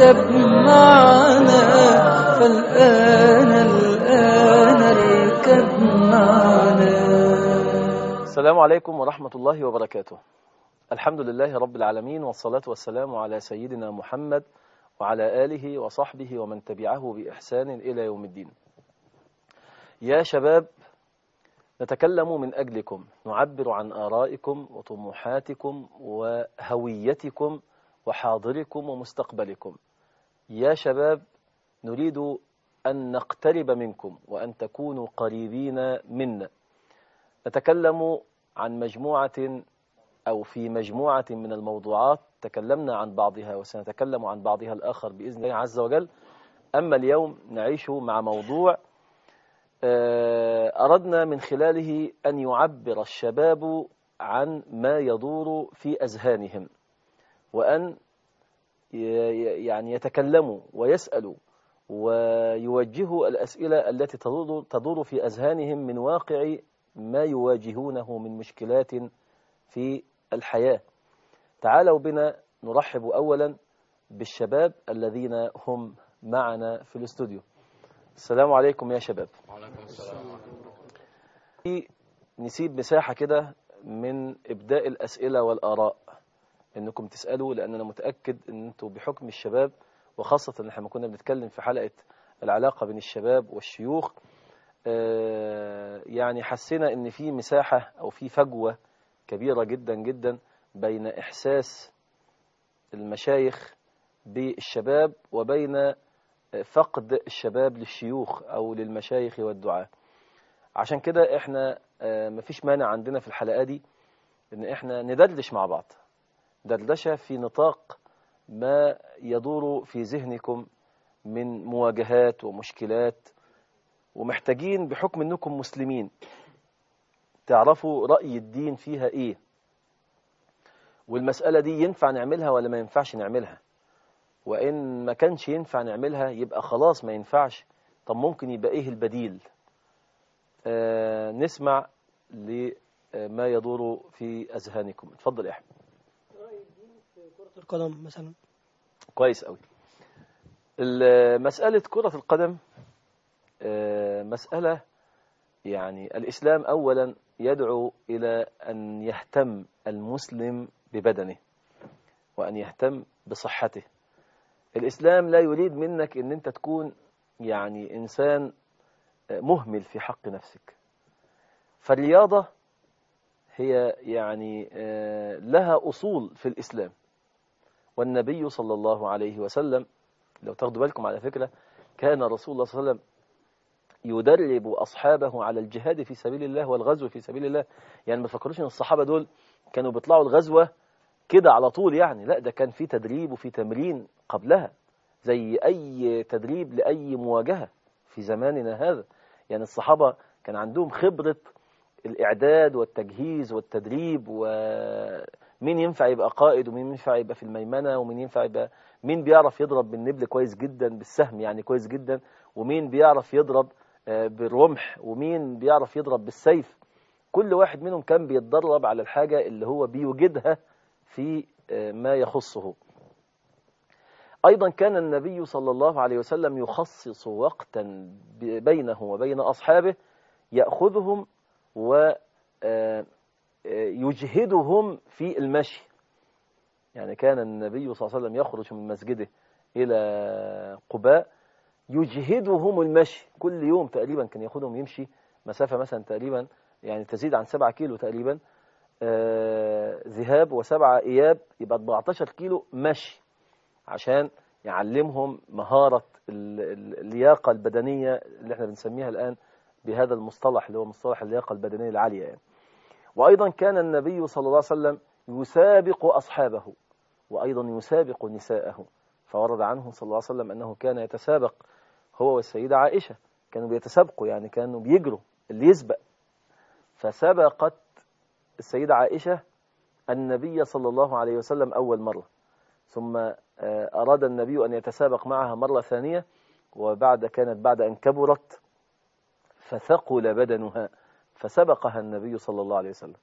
اركب معنا فالآن الآن اركب معنا السلام عليكم ورحمة الله وبركاته الحمد لله رب العالمين والصلاة والسلام على سيدنا محمد وعلى آله وصحبه ومن تبعه بإحسان إلى يوم الدين يا شباب نتكلم من أجلكم نعبر عن آرائكم وطموحاتكم وهويتكم وحاضركم ومستقبلكم يا شباب نريد أن نقترب منكم وأن تكونوا قريبين منا نتكلم عن مجموعة أو في مجموعة من الموضوعات تكلمنا عن بعضها وسنتكلم عن بعضها الآخر بإذن الله عز وجل أما اليوم نعيش مع موضوع أردنا من خلاله أن يعبر الشباب عن ما يدور في أذهانهم وأن يعني يتكلموا ويسألوا ويوجهوا الأسئلة التي تدور, تدور في أذهانهم من واقع ما يواجهونه من مشكلات في الحياة تعالوا بنا نرحب أولا بالشباب الذين هم معنا في الاستوديو السلام عليكم يا شباب وعليكم السلام نسيب مساحة كده من إبداء الأسئلة والآراء إنكم تسألوا لأن أنا متأكد إن أنتوا بحكم الشباب وخاصة إن احنا كنا بنتكلم في حلقة العلاقة بين الشباب والشيوخ يعني حسينا إن في مساحة أو في فجوة كبيرة جدا جدا بين إحساس المشايخ بالشباب وبين فقد الشباب للشيوخ أو للمشايخ والدعاة عشان كده احنا مفيش مانع عندنا في الحلقة دي ان احنا ندردش مع بعض دردشة في نطاق ما يدور في ذهنكم من مواجهات ومشكلات ومحتاجين بحكم انكم مسلمين تعرفوا رأي الدين فيها ايه والمسألة دي ينفع نعملها ولا ما ينفعش نعملها وإن ما كانش ينفع نعملها يبقى خلاص ما ينفعش طب ممكن يبقى إيه البديل آه نسمع لما يدور في أذهانكم اتفضل يا أحمد رأي الدين في كرة القدم مثلا كويس قوي مسألة كرة القدم آه مسألة يعني الإسلام أولا يدعو إلى أن يهتم المسلم ببدنه وأن يهتم بصحته الإسلام لا يريد منك أن أنت تكون يعني إنسان مهمل في حق نفسك فالرياضة هي يعني لها أصول في الإسلام والنبي صلى الله عليه وسلم لو تاخدوا بالكم على فكرة كان رسول الله صلى الله عليه وسلم يدرب أصحابه على الجهاد في سبيل الله والغزو في سبيل الله يعني ما تفكروش ان الصحابة دول كانوا بيطلعوا الغزوة كده على طول يعني لا ده كان في تدريب وفي تمرين قبلها زي أي تدريب لأي مواجهة في زماننا هذا يعني الصحابة كان عندهم خبرة الإعداد والتجهيز والتدريب ومين ينفع يبقى قائد ومين ينفع يبقى في الميمنة ومين ينفع يبقى مين بيعرف يضرب بالنبل كويس جدا بالسهم يعني كويس جدا ومين بيعرف يضرب بالرمح ومين بيعرف يضرب بالسيف كل واحد منهم كان بيتدرب على الحاجة اللي هو بيوجدها في ما يخصه أيضا كان النبي صلى الله عليه وسلم يخصص وقتا بينه وبين أصحابه يأخذهم ويجهدهم في المشي يعني كان النبي صلى الله عليه وسلم يخرج من مسجده إلى قباء يجهدهم المشي كل يوم تقريبا كان ياخدهم يمشي مسافة مثلا تقريبا يعني تزيد عن 7 كيلو تقريبا آه ذهاب وسبعة إياب يبقى 14 كيلو مشي عشان يعلمهم مهارة اللياقة البدنية اللي احنا بنسميها الآن بهذا المصطلح اللي هو مصطلح اللياقة البدنية العالية يعني. وأيضا كان النبي صلى الله عليه وسلم يسابق أصحابه وأيضا يسابق نساءه فورد عنه صلى الله عليه وسلم أنه كان يتسابق هو والسيدة عائشة كانوا بيتسابقوا يعني كانوا بيجروا اللي يسبق فسبقت السيدة عائشة النبي صلى الله عليه وسلم أول مرة ثم أراد النبي أن يتسابق معها مرة ثانية وبعد كانت بعد أن كبرت فثقل بدنها فسبقها النبي صلى الله عليه وسلم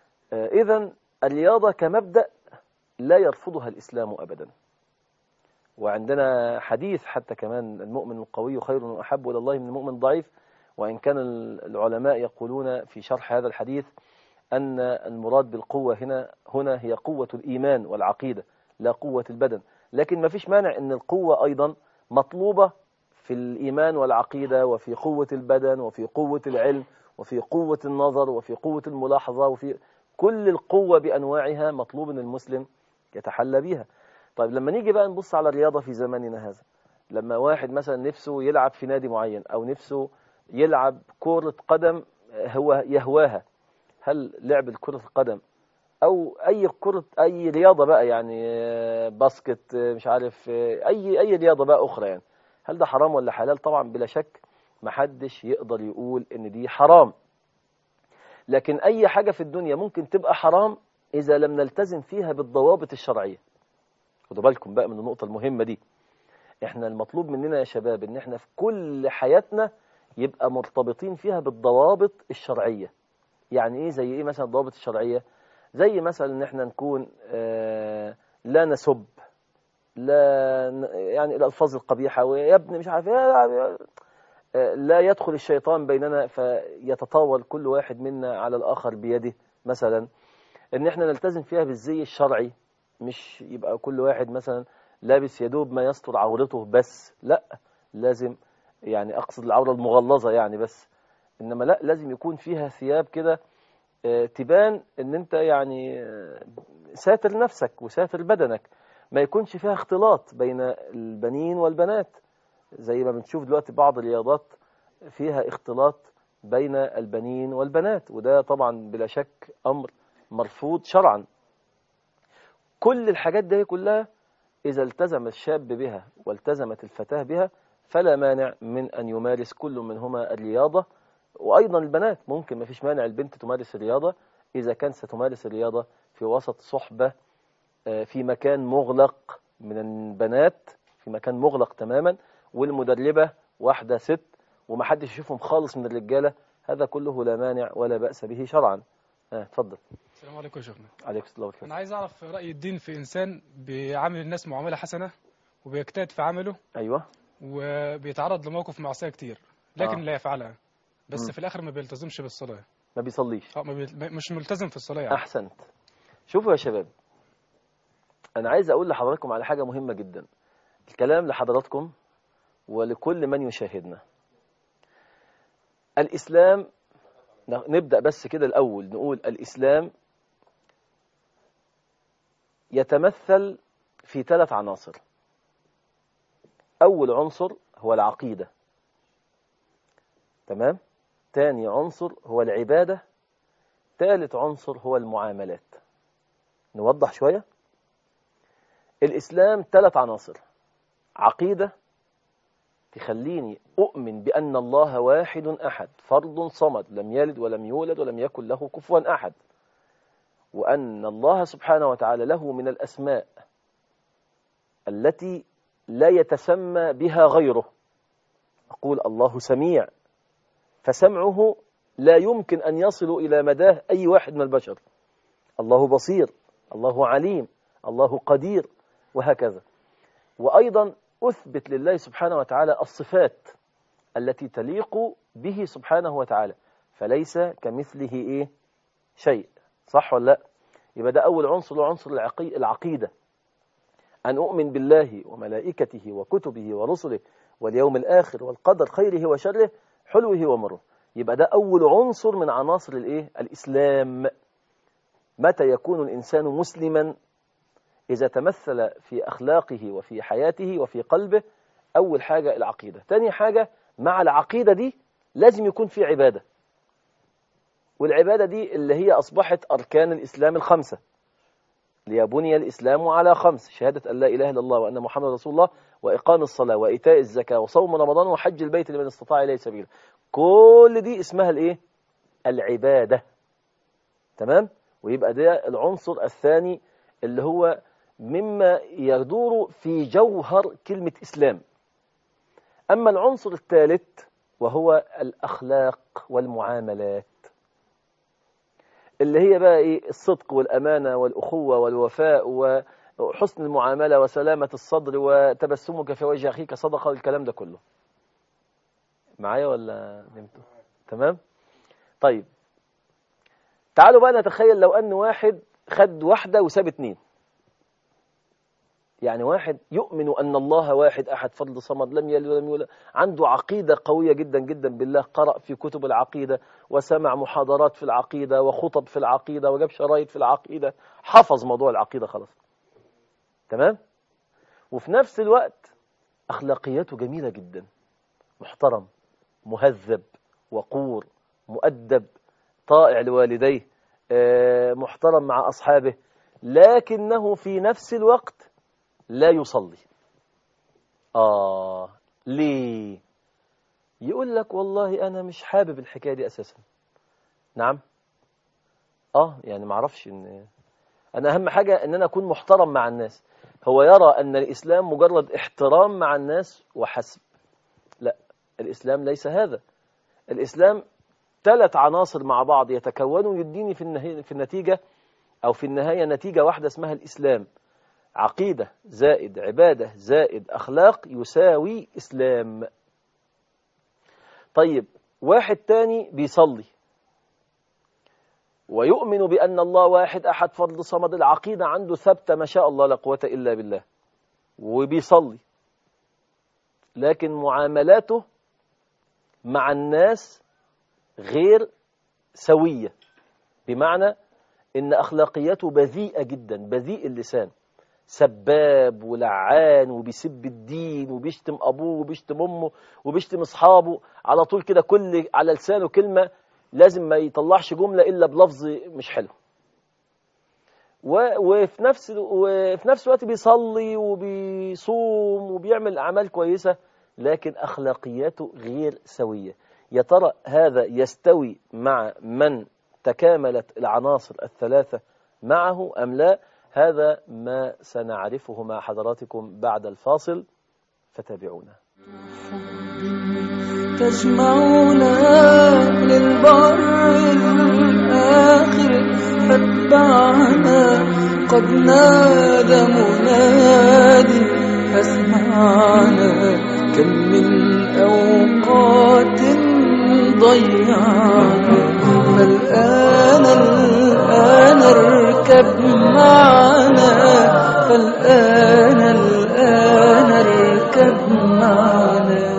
إذا الرياضة كمبدأ لا يرفضها الإسلام أبدا وعندنا حديث حتى كمان المؤمن القوي خير وأحب إلى الله من المؤمن الضعيف وإن كان العلماء يقولون في شرح هذا الحديث أن المراد بالقوة هنا هنا هي قوة الإيمان والعقيدة لا قوة البدن لكن ما فيش مانع أن القوة أيضا مطلوبة في الإيمان والعقيدة وفي قوة البدن وفي قوة العلم وفي قوة النظر وفي قوة الملاحظة وفي كل القوة بأنواعها مطلوب أن المسلم يتحلى بها طيب لما نيجي بقى نبص على الرياضة في زماننا هذا لما واحد مثلا نفسه يلعب في نادي معين أو نفسه يلعب كرة قدم هو يهواها هل لعب كرة القدم أو أي كرة أي رياضة بقى يعني آه، باسكت آه، مش عارف آه، أي أي رياضة بقى أخرى يعني هل ده حرام ولا حلال طبعا بلا شك محدش يقدر يقول إن دي حرام لكن أي حاجة في الدنيا ممكن تبقى حرام إذا لم نلتزم فيها بالضوابط الشرعية خدوا بالكم بقى من النقطة المهمة دي احنا المطلوب مننا يا شباب ان احنا في كل حياتنا يبقى مرتبطين فيها بالضوابط الشرعية يعني ايه زي ايه مثلا الضوابط الشرعية زي مثلا ان احنا نكون آه لا نسب لا ن- يعني الالفاظ القبيحة ويا ابني مش عارف ايه آه، لا يدخل الشيطان بيننا فيتطاول كل واحد منا على الآخر بيده مثلا ان احنا نلتزم فيها بالزي الشرعي مش يبقى كل واحد مثلا لابس يدوب ما يستر عورته بس لا لازم يعني اقصد العورة المغلظة يعني بس انما لا لازم يكون فيها ثياب كده آه، تبان ان انت يعني آه، ساتر نفسك وساتر بدنك ما يكونش فيها اختلاط بين البنين والبنات زي ما بنشوف دلوقتي بعض الرياضات فيها اختلاط بين البنين والبنات وده طبعا بلا شك امر مرفوض شرعا كل الحاجات دي كلها إذا التزم الشاب بها والتزمت الفتاة بها فلا مانع من أن يمارس كل منهما الرياضة وأيضا البنات ممكن ما فيش مانع البنت تمارس الرياضة إذا كانت ستمارس الرياضة في وسط صحبة آه، في مكان مغلق من البنات في مكان مغلق تماما والمدربة واحدة ست ومحدش يشوفهم خالص من الرجالة هذا كله لا مانع ولا بأس به شرعا آه، اتفضل السلام عليكم يا شيخنا عليكم السلام ورحمة انا الله عايز اعرف راي الدين في انسان بيعامل الناس معامله حسنه وبيجتهد في عمله أيوه وبيتعرض لمواقف معصيه كتير لكن آه. لا يفعلها بس مم. في الاخر ما بيلتزمش بالصلاه ما بيصليش اه ما بي... مش ملتزم في الصلاه يعني أحسنت شوفوا يا شباب أنا عايز أقول لحضراتكم على حاجة مهمة جدا الكلام لحضراتكم ولكل من يشاهدنا الإسلام ن- نبدأ بس كده الأول نقول الإسلام يتمثل في ثلاث عناصر أول عنصر هو العقيدة تمام تاني عنصر هو العبادة ثالث عنصر هو المعاملات نوضح شوية الإسلام ثلاث عناصر عقيدة تخليني أؤمن بأن الله واحد أحد فرد صمد لم يلد ولم يولد ولم يكن له كفوا أحد وأن الله سبحانه وتعالى له من الأسماء التي لا يتسمى بها غيره أقول الله سميع فسمعه لا يمكن أن يصل إلى مداه أي واحد من البشر الله بصير الله عليم الله قدير وهكذا وأيضا أثبت لله سبحانه وتعالى الصفات التي تليق به سبحانه وتعالى فليس كمثله إيه شيء صح ولا لا يبقى ده أول عنصر هو عنصر العقي- العقيدة أن أؤمن بالله وملائكته وكتبه ورسله واليوم الآخر والقدر خيره وشره حلوه ومره يبقى ده أول عنصر من عناصر الإيه الإسلام متى يكون الإنسان مسلما إذا تمثل في أخلاقه وفي حياته وفي قلبه أول حاجة العقيدة تاني حاجة مع العقيدة دي لازم يكون في عبادة والعبادة دي اللي هي أصبحت أركان الإسلام الخمسة ليبني الإسلام على خمس شهادة أن لا إله إلا الله وأن محمد رسول الله وإقام الصلاة وإيتاء الزكاة وصوم رمضان وحج البيت لمن استطاع إليه سبيلا كل دي اسمها الإيه؟ العبادة تمام؟ ويبقى ده العنصر الثاني اللي هو مما يدور في جوهر كلمة إسلام أما العنصر الثالث وهو الأخلاق والمعاملات اللي هي بقى إيه الصدق والأمانة والأخوة والوفاء حسن المعاملة وسلامة الصدر وتبسمك في وجه أخيك صدقة الكلام ده كله معايا ولا نمتوا تمام طيب تعالوا بقى نتخيل لو أن واحد خد واحدة وساب اتنين يعني واحد يؤمن أن الله واحد أحد فضل صمد لم يلد ولم يولد عنده عقيدة قوية جدا جدا بالله قرأ في كتب العقيدة وسمع محاضرات في العقيدة وخطب في العقيدة وجاب شرايط في العقيدة حفظ موضوع العقيدة خلاص تمام وفي نفس الوقت أخلاقياته جميلة جدا محترم مهذب وقور مؤدب طائع لوالديه آه، محترم مع أصحابه لكنه في نفس الوقت لا يصلي آه ليه يقول لك والله أنا مش حابب الحكاية دي أساسا نعم آه يعني معرفش إن أنا أهم حاجة إن أنا أكون محترم مع الناس هو يرى أن الإسلام مجرد احترام مع الناس وحسب لا الإسلام ليس هذا الإسلام ثلاث عناصر مع بعض يتكونوا يديني في, النهاية في النتيجة أو في النهاية نتيجة واحدة اسمها الإسلام عقيدة زائد عبادة زائد أخلاق يساوي إسلام طيب واحد تاني بيصلي ويؤمن بأن الله واحد أحد فضل صمد العقيدة عنده ثابتة ما شاء الله لا قوة إلا بالله وبيصلي لكن معاملاته مع الناس غير سوية بمعنى إن أخلاقياته بذيئة جدا بذيء اللسان سباب ولعان وبيسب الدين وبيشتم أبوه وبيشتم أمه وبيشتم أصحابه على طول كده كل على لسانه كلمة لازم ما يطلعش جملة إلا بلفظ مش حلو و- وفي نفس وفي نفس الوقت بيصلي وبيصوم وبيعمل أعمال كويسة لكن أخلاقياته غير سوية يا ترى هذا يستوي مع من تكاملت العناصر الثلاثة معه أم لا هذا ما سنعرفه مع حضراتكم بعد الفاصل فتابعونا تجمعنا للبر الآخر فاتبعنا قد نادى منادي فاسمعنا كم من أوقات ضيعنا فالآن الآن اركب معنا فالآن الآن اركب معنا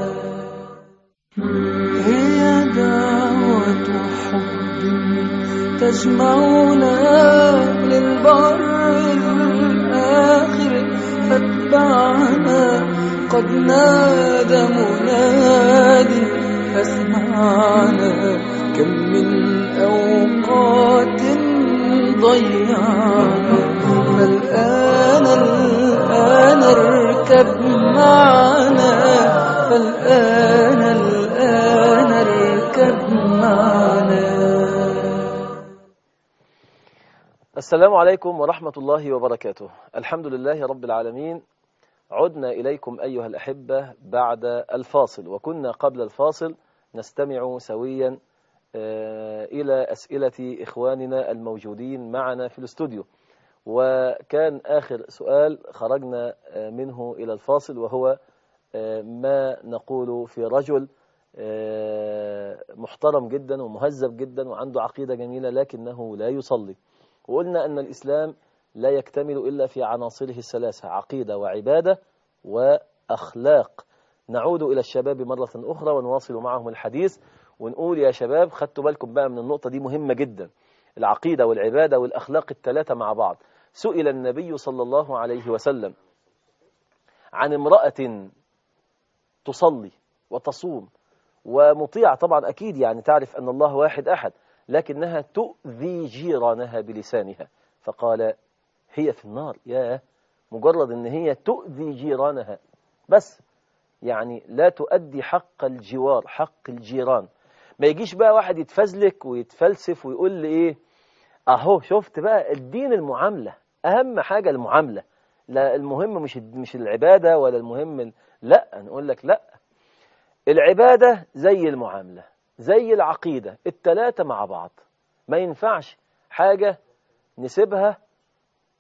هي دعوة حب تجمعنا للبر الآخر فاتبعنا قد نادى منادي فاسمعنا كم من أوقات ضيعنا فالآن الآن اركب معنا فالآن الآن اركب معنا السلام عليكم ورحمة الله وبركاته الحمد لله رب العالمين عدنا إليكم أيها الأحبة بعد الفاصل وكنا قبل الفاصل نستمع سويا آه، إلى أسئلة إخواننا الموجودين معنا في الاستوديو وكان آخر سؤال خرجنا آه، منه إلى الفاصل وهو آه، ما نقول في رجل آه، محترم جدا ومهذب جدا وعنده عقيدة جميلة لكنه لا يصلي وقلنا أن الإسلام لا يكتمل إلا في عناصره الثلاثة عقيدة وعبادة وأخلاق نعود إلى الشباب مرة أخرى ونواصل معهم الحديث ونقول يا شباب خدتوا بالكم بقى من النقطة دي مهمة جدا العقيدة والعبادة والأخلاق الثلاثة مع بعض سئل النبي صلى الله عليه وسلم عن امرأة تصلي وتصوم ومطيعة طبعا أكيد يعني تعرف أن الله واحد أحد لكنها تؤذي جيرانها بلسانها فقال هي في النار يا مجرد أن هي تؤذي جيرانها بس يعني لا تؤدي حق الجوار حق الجيران ما يجيش بقى واحد يتفزلك ويتفلسف ويقول لي ايه اهو شفت بقى الدين المعاملة اهم حاجة المعاملة لا المهم مش مش العبادة ولا المهم ال- لا نقول لك لا العبادة زي المعاملة زي العقيدة التلاتة مع بعض ما ينفعش حاجة نسيبها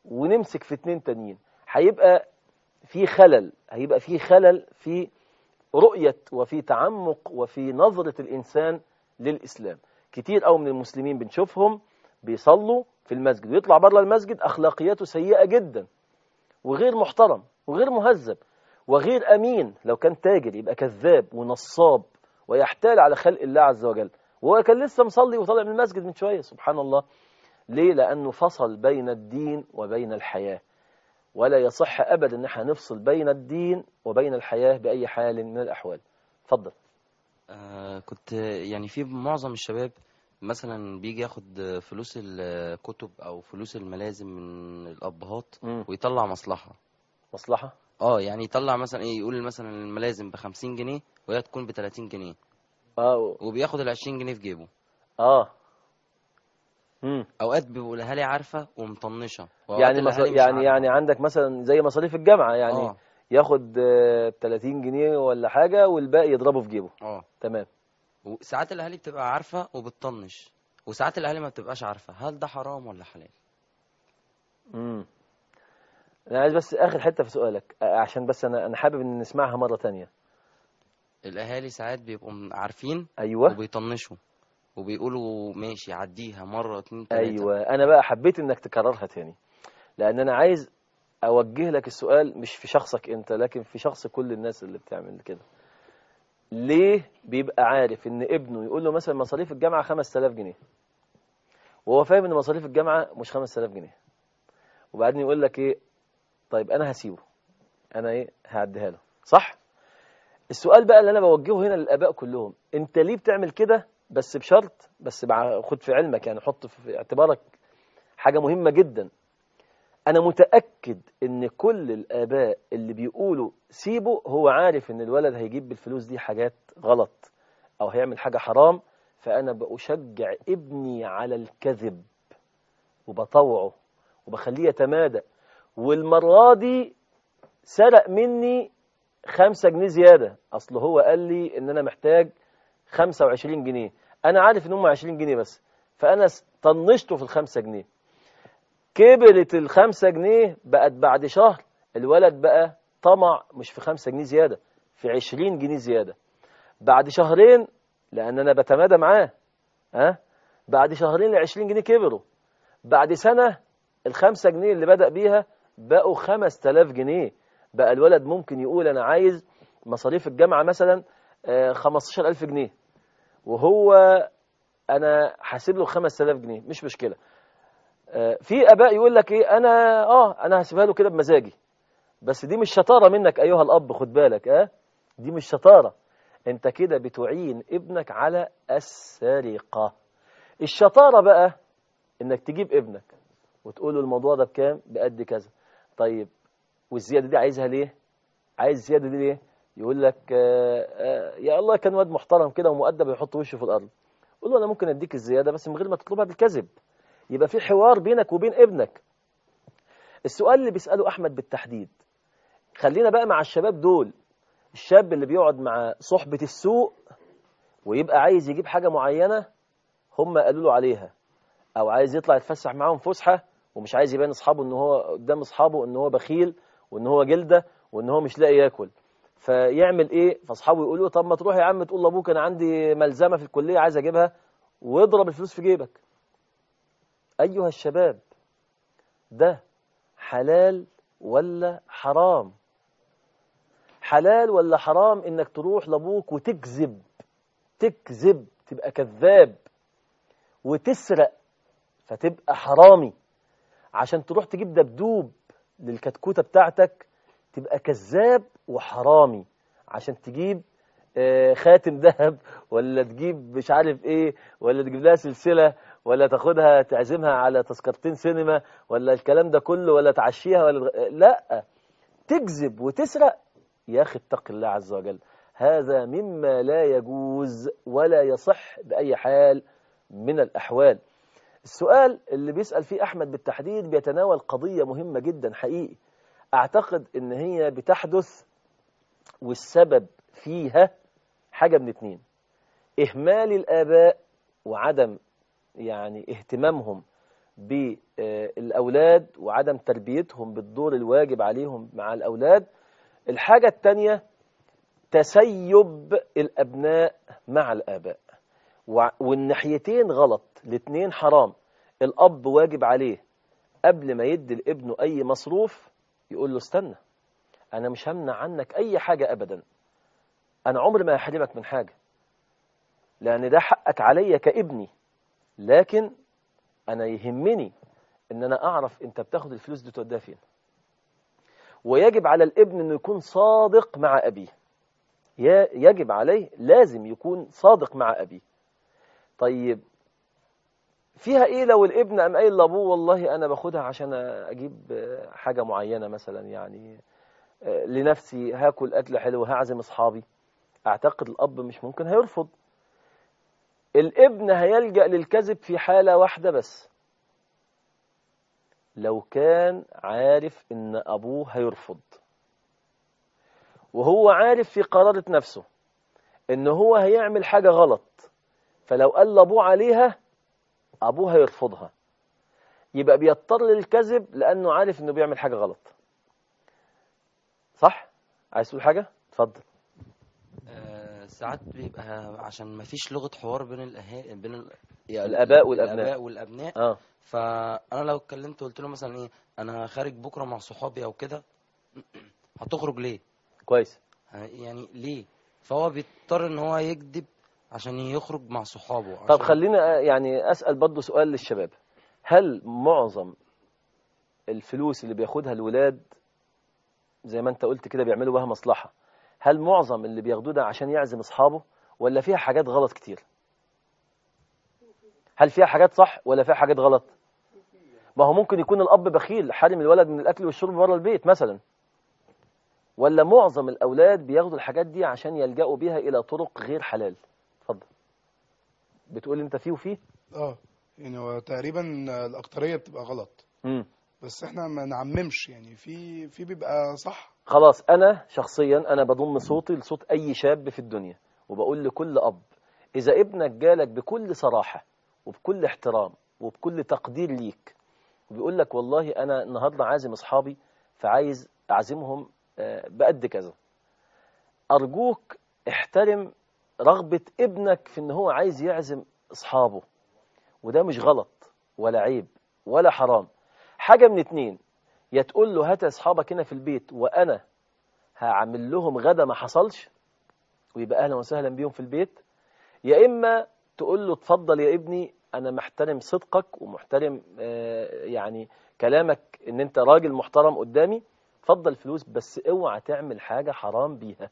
ونمسك في اتنين تانيين هيبقى في خلل هيبقى في خلل في رؤية وفي تعمق وفي نظرة الإنسان للإسلام كتير قوي من المسلمين بنشوفهم بيصلوا في المسجد ويطلع بره المسجد أخلاقياته سيئة جدا وغير محترم وغير مهذب وغير أمين لو كان تاجر يبقى كذاب ونصاب ويحتال على خلق الله عز وجل وهو كان لسه مصلي وطالع من المسجد من شوية سبحان الله ليه لأنه فصل بين الدين وبين الحياة ولا يصح أبدا أن احنا نفصل بين الدين وبين الحياة بأي حال من الأحوال اتفضل آه كنت يعني في معظم الشباب مثلا بيجي ياخد فلوس الكتب او فلوس الملازم من الابهات مم. ويطلع مصلحة مصلحة اه يعني يطلع مثلا ايه يقول مثلا الملازم ب 50 جنيه وهي تكون ب 30 جنيه اه وبياخد ال 20 جنيه في جيبه اه مم. اوقات بيبقوا الاهالي عارفه ومطنشه وأوقات يعني الأهالي مصر... مش يعني عارفة. يعني عندك مثلا زي مصاريف الجامعة يعني اه ياخد آه، 30 جنيه ولا حاجة والباقي يضربه في جيبه اه تمام وساعات الاهالي بتبقى عارفه وبتطنش وساعات الاهالي ما بتبقاش عارفه هل ده حرام ولا حلال امم انا عايز بس اخر حتة في سؤالك آه، عشان بس انا انا حابب ان نسمعها مرة تانية الاهالي ساعات بيبقوا م- عارفين ايوه وبيطنشوا وبيقولوا ماشي عديها مره اتنين تلاته ايوه انا بقى حبيت انك تكررها تاني لان انا عايز اوجه لك السؤال مش في شخصك انت لكن في شخص كل الناس اللي بتعمل كده ليه بيبقى عارف ان ابنه يقول له مثلا مصاريف الجامعه 5000 جنيه وهو فاهم ان مصاريف الجامعه مش 5000 جنيه وبعدين يقول لك ايه طيب انا هسيبه انا ايه هعديها له صح السؤال بقى اللي انا بوجهه هنا للاباء كلهم انت ليه بتعمل كده بس بشرط بس مع خد في علمك يعني حط في اعتبارك حاجة مهمة جدا أنا متأكد إن كل الآباء اللي بيقولوا سيبه هو عارف إن الولد هيجيب بالفلوس دي حاجات غلط أو هيعمل حاجة حرام فأنا بشجع ابني على الكذب وبطوعه وبخليه يتمادى والمرة دي سرق مني خمسة جنيه زيادة أصل هو قال لي إن أنا محتاج 25 جنيه أنا عارف إن هم 20 جنيه بس فأنا س- طنشته في الخمسة جنيه كبرت الخمسة جنيه بقت بعد شهر الولد بقى طمع مش في خمسة جنيه زيادة في 20 جنيه زيادة بعد شهرين لأن أنا بتمادى معاه ها بعد شهرين ال 20 جنيه كبروا بعد سنة الخمسة جنيه اللي بدأ بيها بقوا 5000 جنيه بقى الولد ممكن يقول أنا عايز مصاريف الجامعة مثلا آه، 15000 جنيه وهو أنا حاسب له 5000 جنيه مش مشكلة آه، في آباء يقول لك إيه أنا آه أنا هسيبها له كده بمزاجي بس دي مش شطارة منك أيها الأب خد بالك آه دي مش شطارة أنت كده بتعين ابنك على السرقة الشطارة بقى إنك تجيب ابنك وتقول له الموضوع ده بكام بقد كذا طيب والزيادة دي عايزها ليه عايز الزيادة دي ليه يقول لك آه آه يا الله كان واد محترم كده ومؤدب يحط وشه في الأرض قول له أنا ممكن أديك الزيادة بس من غير ما تطلبها بالكذب يبقى في حوار بينك وبين ابنك السؤال اللي بيسأله أحمد بالتحديد خلينا بقى مع الشباب دول الشاب اللي بيقعد مع صحبة السوق ويبقى عايز يجيب حاجة معينة هم قالوا له عليها او عايز يطلع يتفسح معاهم فسحه ومش عايز يبان اصحابه ان هو قدام اصحابه ان هو بخيل وان هو جلده وان هو مش لاقي ياكل فيعمل ايه فاصحابه يقولوا له طب ما تروح يا عم تقول لابوك انا عندي ملزمه في الكليه عايز اجيبها واضرب الفلوس في جيبك ايها الشباب ده حلال ولا حرام حلال ولا حرام انك تروح لابوك وتكذب تكذب تبقى كذاب وتسرق فتبقى حرامي عشان تروح تجيب دبدوب للكتكوتة بتاعتك تبقى كذاب وحرامي عشان تجيب آه، خاتم ذهب ولا تجيب مش عارف ايه ولا تجيب لها سلسلة ولا تاخدها تعزمها على تذكرتين سينما ولا الكلام ده كله ولا تعشيها ولا تغ- لا تكذب وتسرق يا اخي اتق الله عز وجل هذا مما لا يجوز ولا يصح بأي حال من الأحوال السؤال اللي بيسأل فيه أحمد بالتحديد بيتناول قضية مهمة جدا حقيقي أعتقد إن هي بتحدث والسبب فيها حاجة من اتنين إهمال الآباء وعدم يعني اهتمامهم بالأولاد وعدم تربيتهم بالدور الواجب عليهم مع الأولاد الحاجة التانية تسيب الأبناء مع الآباء وع- والناحيتين غلط الاتنين حرام الأب واجب عليه قبل ما يدي لابنه أي مصروف يقول له استنى أنا مش همنع عنك أي حاجة أبدا أنا عمري ما هحرمك من حاجة لأن ده حقك عليا كابني لكن أنا يهمني إن أنا أعرف أنت بتاخد الفلوس دي توديها فين ويجب على الابن إنه يكون صادق مع أبيه ي- يجب عليه لازم يكون صادق مع أبيه طيب فيها ايه لو الابن قام قايل لابوه والله انا باخدها عشان اجيب آه، حاجه معينه مثلا يعني آه، لنفسي هاكل اكل حلو هعزم اصحابي اعتقد الاب مش ممكن هيرفض الابن هيلجأ للكذب في حالة واحدة بس لو كان عارف ان ابوه هيرفض وهو عارف في قرارة نفسه ان هو هيعمل حاجة غلط فلو قال لابوه عليها ابوه هيرفضها يبقى بيضطر للكذب لانه عارف انه بيعمل حاجة غلط صح عايز تقول حاجة اتفضل آه، ساعات بيبقى عشان ما فيش لغة حوار بين الأهالي بين ال... يعني الآباء والأبناء. الآباء والأبناء اه فأنا لو اتكلمت وقلت له مثلا إيه أنا خارج بكرة مع صحابي أو كده هتخرج ليه؟ كويس ه- يعني ليه؟ فهو بيضطر إن هو يكذب عشان يخرج مع صحابه طب عشان- خلينا آه، يعني اسال برضه سؤال للشباب هل معظم الفلوس اللي بياخدها الولاد زي ما انت قلت كده بيعملوا بها مصلحة هل معظم اللي بياخدوه ده عشان يعزم اصحابه ولا فيها حاجات غلط كتير هل فيها حاجات صح ولا فيها حاجات غلط ما هو ممكن يكون الاب بخيل حارم الولد من الاكل والشرب بره البيت مثلا ولا معظم الاولاد بياخدوا الحاجات دي عشان يلجأوا بيها الى طرق غير حلال اتفضل بتقول انت فيه وفيه اه يعني هو تقريبا الأكترية بتبقى غلط امم بس احنا ما نعممش يعني في في بيبقى صح خلاص انا شخصيا انا بضم صوتي لصوت اي شاب في الدنيا وبقول لكل اب اذا ابنك جالك بكل صراحه وبكل احترام وبكل تقدير ليك وبيقول لك والله انا النهارده عازم اصحابي فعايز اعزمهم آه، بقد كذا ارجوك احترم رغبه ابنك في ان هو عايز يعزم اصحابه وده مش غلط ولا عيب ولا حرام حاجه من اتنين يا تقول له هات اصحابك هنا في البيت وانا هعمل لهم غدا ما حصلش ويبقى اهلا وسهلا بيهم في البيت يا اما تقول له اتفضل يا ابني انا محترم صدقك ومحترم آه، يعني كلامك ان انت راجل محترم قدامي اتفضل فلوس بس اوعى تعمل حاجه حرام بيها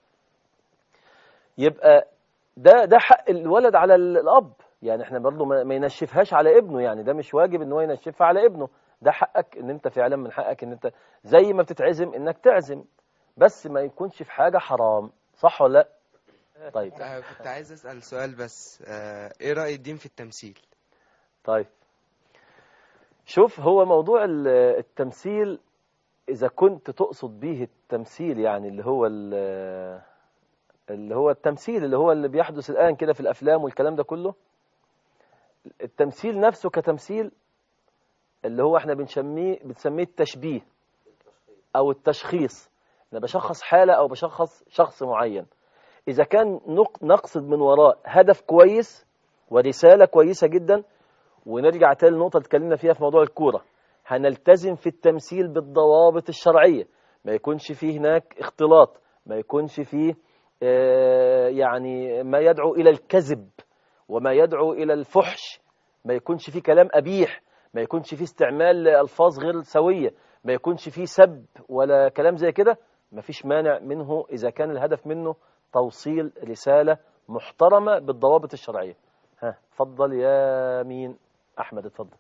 يبقى ده ده حق الولد على ال- الاب يعني احنا برضه ما ما ينشفهاش على ابنه يعني ده مش واجب ان هو ينشفها على ابنه ده حقك ان انت فعلا من حقك ان انت زي ما بتتعزم انك تعزم بس ما يكونش في حاجه حرام صح ولا لا طيب آه، كنت عايز أسأل سؤال بس آه، ايه رأي الدين في التمثيل طيب شوف هو موضوع ال- التمثيل إذا كنت تقصد به التمثيل يعني اللي هو ال- اللي هو التمثيل اللي هو اللي بيحدث الآن كده في الأفلام والكلام ده كله التمثيل نفسه كتمثيل اللي هو احنا بنسميه بنسميه التشبيه أو التشخيص أنا بشخص حالة أو بشخص شخص معين إذا كان نق- نقصد من وراء هدف كويس ورسالة كويسة جدا ونرجع تاني للنقطة اللي اتكلمنا فيها في موضوع الكورة هنلتزم في التمثيل بالضوابط الشرعية ما يكونش فيه هناك اختلاط ما يكونش فيه آه، يعني ما يدعو إلى الكذب وما يدعو إلى الفحش ما يكونش فيه كلام أبيح ما يكونش فيه استعمال ألفاظ غير سوية ما يكونش فيه سب ولا كلام زي كده ما فيش مانع منه إذا كان الهدف منه توصيل رسالة محترمة بالضوابط الشرعية ها اتفضل يا مين احمد اتفضل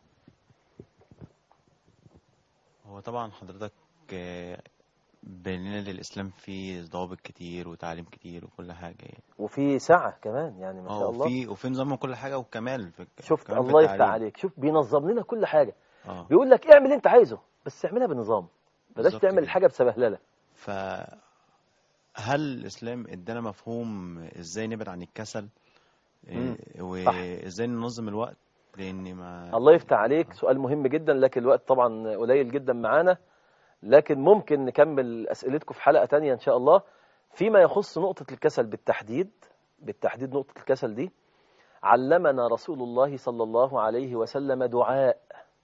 هو طبعا حضرتك آه، بيننا للإسلام فيه ضوابط كتير وتعليم كتير وكل حاجة يعني وفي سعة كمان يعني ما شاء اه الله وفي وفي نظام كل حاجة وكمال في شفت كمان في الله يفتح التعليم. عليك شوف بينظم لنا كل حاجة اه بيقول لك اعمل اللي انت عايزه بس اعملها بنظام بلاش بالظبط تعمل كده. الحاجة بسبهللة فهل الإسلام ادانا مفهوم ازاي نبعد عن الكسل مم. إيه، وازاي ننظم الوقت لاني ما الله يفتح عليك سؤال مهم جدا لكن الوقت طبعا قليل جدا معانا لكن ممكن نكمل أسئلتكم في حلقة تانية إن شاء الله فيما يخص نقطة الكسل بالتحديد بالتحديد نقطة الكسل دي علمنا رسول الله صلى الله عليه وسلم دعاء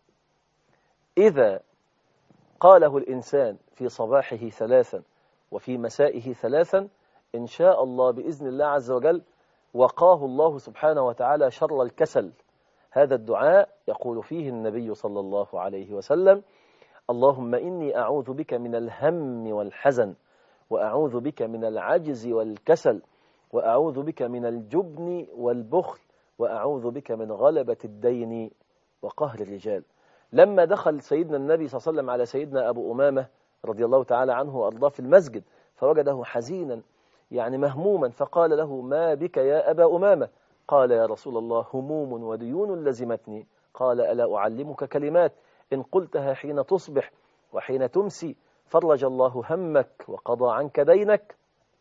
إذا قاله الإنسان في صباحه ثلاثا وفي مسائه ثلاثا إن شاء الله بإذن الله عز وجل وقاه الله سبحانه وتعالى شر الكسل هذا الدعاء يقول فيه النبي صلى الله عليه وسلم اللهم إني أعوذ بك من الهم والحزن وأعوذ بك من العجز والكسل وأعوذ بك من الجبن والبخل وأعوذ بك من غلبة الدين وقهر الرجال لما دخل سيدنا النبي صلى الله عليه وسلم على سيدنا أبو أمامة رضي الله تعالى عنه وأرضاه في المسجد فوجده حزينا يعني مهموما فقال له ما بك يا أبا أمامة قال يا رسول الله هموم وديون لزمتني قال ألا أعلمك كلمات إن قلتها حين تصبح وحين تمسي فرج الله همك وقضى عنك دينك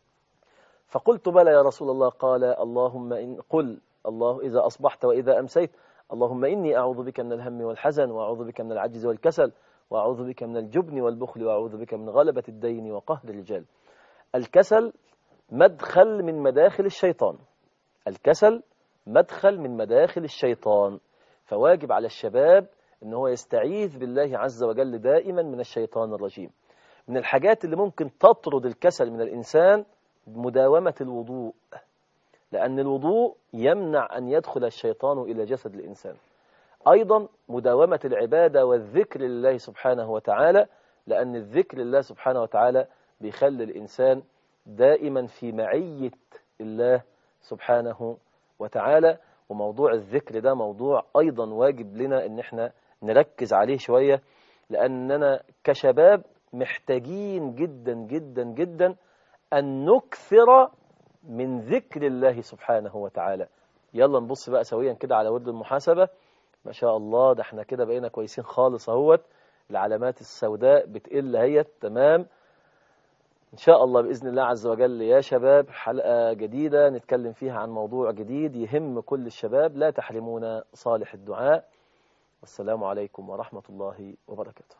فقلت بلى يا رسول الله قال اللهم إن قل الله إذا أصبحت وإذا أمسيت اللهم إني أعوذ بك من الهم والحزن وأعوذ بك من العجز والكسل وأعوذ بك من الجبن والبخل وأعوذ بك من غلبة الدين وقهر الرجال الكسل مدخل من مداخل الشيطان الكسل مدخل من مداخل الشيطان فواجب على الشباب ان هو يستعيذ بالله عز وجل دائما من الشيطان الرجيم من الحاجات اللي ممكن تطرد الكسل من الإنسان مداومة الوضوء لأن الوضوء يمنع أن يدخل الشيطان إلى جسد الإنسان أيضا مداومة العبادة والذكر لله سبحانه وتعالى لأن الذكر لله سبحانه وتعالى بيخلي الإنسان دائما في معية الله سبحانه وتعالى وموضوع الذكر ده موضوع أيضا واجب لنا أن احنا نركز عليه شوية لأننا كشباب محتاجين جدا جدا جدا أن نكثر من ذكر الله سبحانه وتعالى يلا نبص بقى سويا كده على ورد المحاسبة ما شاء الله ده احنا كده بقينا كويسين خالص اهوت العلامات السوداء بتقل هي تمام إن شاء الله بإذن الله عز وجل يا شباب حلقة جديدة نتكلم فيها عن موضوع جديد يهم كل الشباب لا تحرمونا صالح الدعاء والسلام عليكم ورحمة الله وبركاته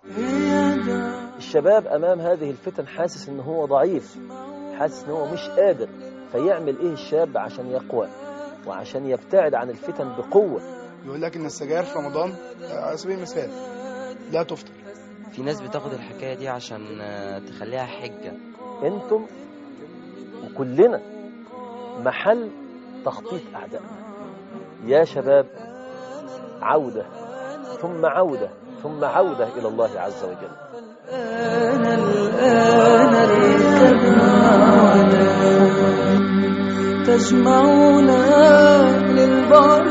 الشباب أمام هذه الفتن حاسس إن هو ضعيف حاسس إن هو مش قادر فيعمل إيه الشاب عشان يقوى وعشان يبتعد عن الفتن بقوة يقول لك ان السجاير في رمضان على سبيل المثال لا تفطر في ناس بتاخد الحكاية دي عشان آه، تخليها حجة انتم وكلنا محل تخطيط أعدائنا يا شباب عودة ثم عودة ثم عودة إلى الله عز وجل الآن الآن اركب معنا تجمعنا للبر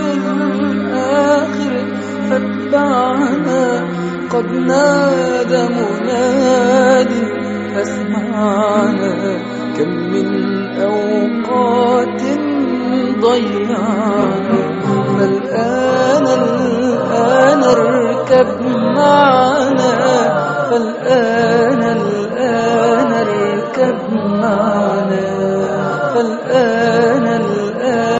الآخر فاتبعنا قد نادى منادي أسمعنا كم من أوقات ضيعنا فالآن الآن اركب معنا فالآن الآن اركب معنا